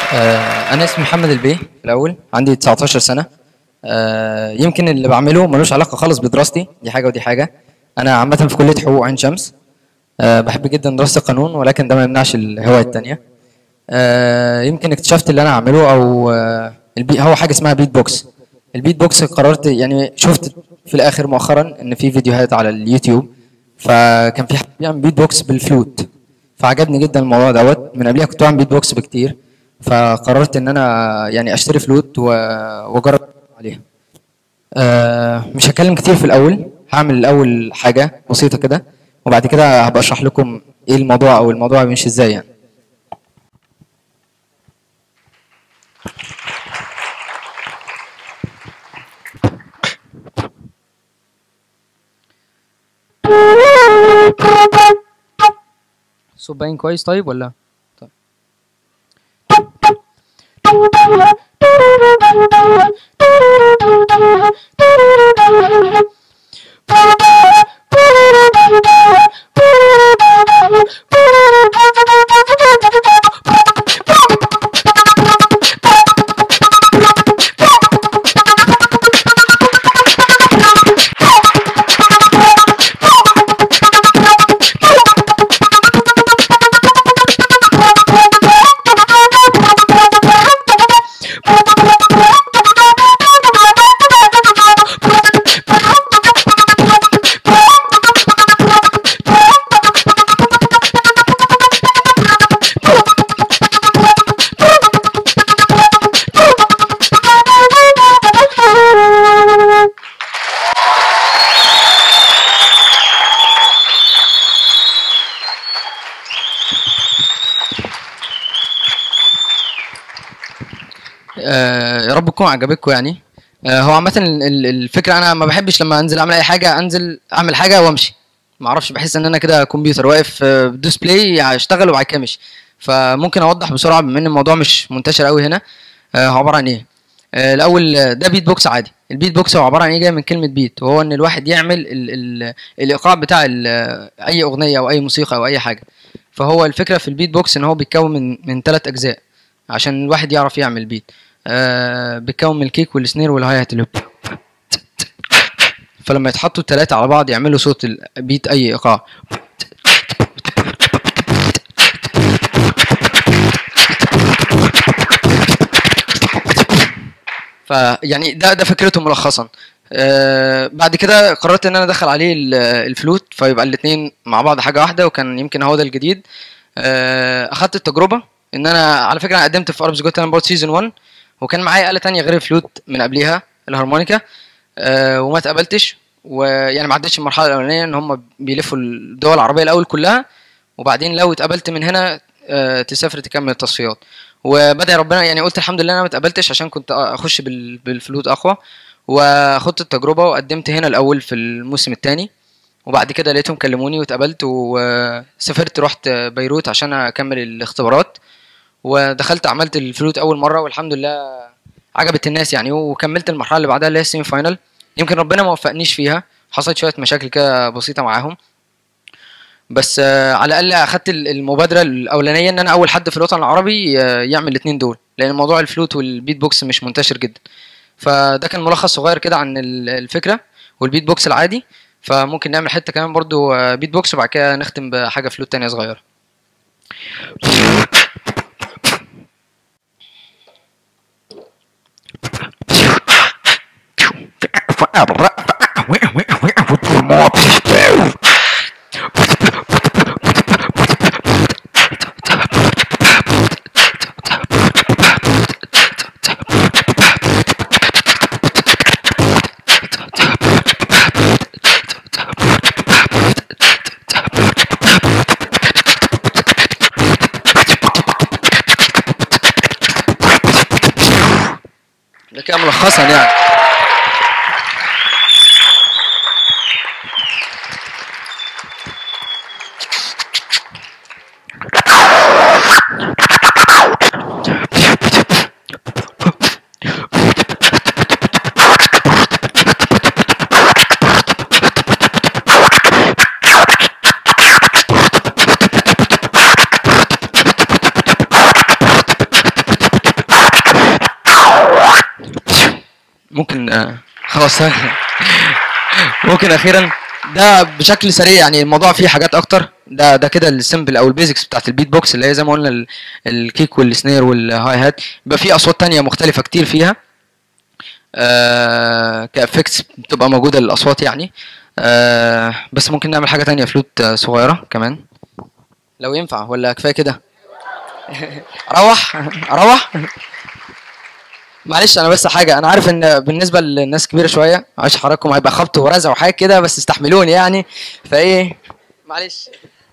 آه، انا اسمي محمد البيه في الاول عندي 19 سنه آه، يمكن اللي بعمله ملوش علاقه خالص بدراستي دي حاجه ودي حاجه انا عامه في كليه حقوق عين شمس آه، بحب جدا دراسه القانون ولكن ده ما يمنعش الهوايه التانية آه، يمكن اكتشفت اللي انا اعمله او آه، البي هو حاجه اسمها بيت بوكس البيت بوكس قررت يعني شفت في الاخر مؤخرا ان في فيديوهات على اليوتيوب فكان في حد بيعمل بيت بوكس بالفلوت فعجبني جدا الموضوع دوت من قبلها كنت بعمل بيت بوكس بكتير فقررت ان انا يعني اشتري فلوت و- واجرب عليها آه، مش هتكلم كتير في الاول هعمل الاول حاجه بسيطه كده وبعد كده هبقى اشرح لكم ايه الموضوع او الموضوع بيمشي ازاي يعني الصوت باين كويس طيب ولا طيب. آه، يا رب تكون عجبتكم يعني آه، هو عامة ال- ال- الفكرة أنا ما بحبش لما أنزل أعمل أي حاجة أنزل أعمل حاجة وأمشي ما أعرفش بحس إن أنا كده كمبيوتر واقف آه، بدوس بلاي هشتغل وبعد كده أمشي فممكن أوضح بسرعة بما إن الموضوع مش منتشر أوي هنا آه، هو عبارة عن إيه؟ آه، الأول آه، ده بيت بوكس عادي البيت بوكس هو عبارة عن إيه جاي من كلمة بيت وهو إن الواحد يعمل ال ال الإيقاع بتاع ال- أي أغنية أو أي موسيقى أو أي حاجة فهو الفكرة في البيت بوكس إن هو بيتكون من من ثلاث أجزاء عشان الواحد يعرف يعمل بيت آه بيتكون من الكيك والسنير والهاي هات اللي فلما يتحطوا التلاتة على بعض يعملوا صوت البيت أي إيقاع فيعني ده ده فكرته ملخصا آه بعد كده قررت ان انا ادخل عليه ال- الفلوت فيبقى الاتنين مع بعض حاجه واحده وكان يمكن هو ده الجديد آه اخدت التجربه ان انا على فكره انا قدمت في اربس جوت بورد سيزون 1 وكان معايا آلة تانية غير الفلوت من قبليها الهارمونيكا آه وما اتقبلتش ويعني ما عدتش المرحله الاولانيه ان هم بيلفوا الدول العربيه الاول كلها وبعدين لو اتقبلت من هنا آه، تسافر تكمل التصفيات وبدأ ربنا يعني قلت الحمد لله انا ما اتقبلتش عشان كنت اخش بال- بالفلوت اقوى وخدت التجربه وقدمت هنا الاول في الموسم الثاني وبعد كده لقيتهم كلموني واتقبلت وسافرت رحت بيروت عشان اكمل الاختبارات ودخلت عملت الفلوت اول مره والحمد لله عجبت الناس يعني وكملت المرحله اللي بعدها اللي هي السيمي فاينل يمكن ربنا ما وفقنيش فيها حصلت شويه مشاكل كده بسيطه معاهم بس آه، على الاقل اخدت ال- المبادره الاولانيه ان انا اول حد في الوطن العربي آه، يعمل الاثنين دول لان موضوع الفلوت والبيت بوكس مش منتشر جدا فده كان ملخص صغير كده عن ال- الفكره والبيت بوكس العادي فممكن نعمل حته كمان برضو آه، بيت بوكس وبعد كده نختم بحاجه فلوت تانية صغيره ده كده ملخصا يعني ممكن آه، خلاص ممكن اخيرا ده بشكل سريع يعني الموضوع فيه حاجات اكتر ده ده كده السمبل او البيزكس بتاعت البيت بوكس اللي هي زي ما قلنا ال- الكيك والسنير والهاي هات يبقى في اصوات تانية مختلفه كتير فيها آه كافكتس بتبقى موجوده للاصوات يعني آه بس ممكن نعمل حاجه تانية فلوت آه، صغيره كمان لو ينفع ولا كفايه كده اروح اروح معلش انا بس حاجه انا عارف ان بالنسبه للناس كبيره شويه معلش حضراتكم هيبقى خبط ورزع وحاجات كده بس استحملوني يعني فايه معلش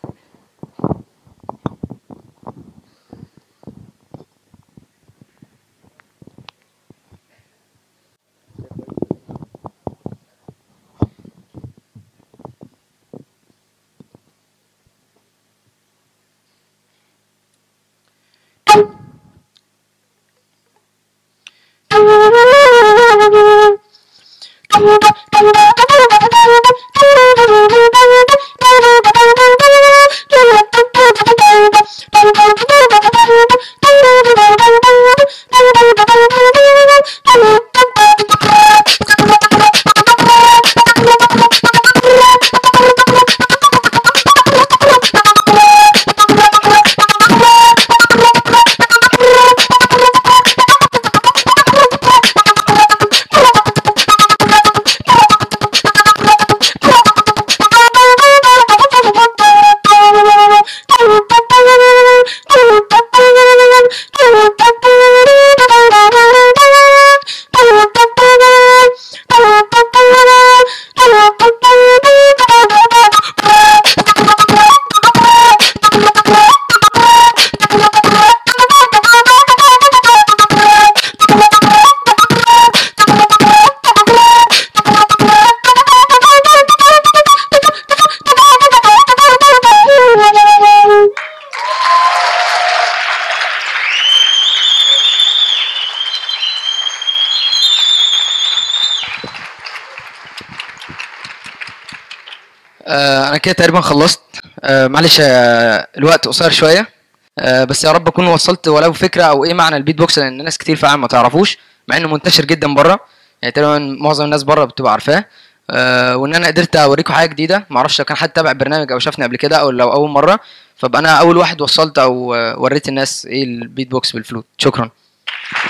آه انا كده تقريبا خلصت آه معلش آه الوقت قصير شويه آه بس يا رب اكون وصلت ولو فكره او ايه معنى البيت بوكس لان ناس كتير فعلا ما تعرفوش مع انه منتشر جدا بره يعني تقريبا معظم الناس بره بتبقى عارفاه آه وان انا قدرت اوريكم حاجه جديده ما اعرفش لو كان حد تابع برنامج او شافني قبل كده او لو اول مره فابقى انا اول واحد وصلت او آه، وريت الناس ايه البيت بوكس بالفلوت شكرا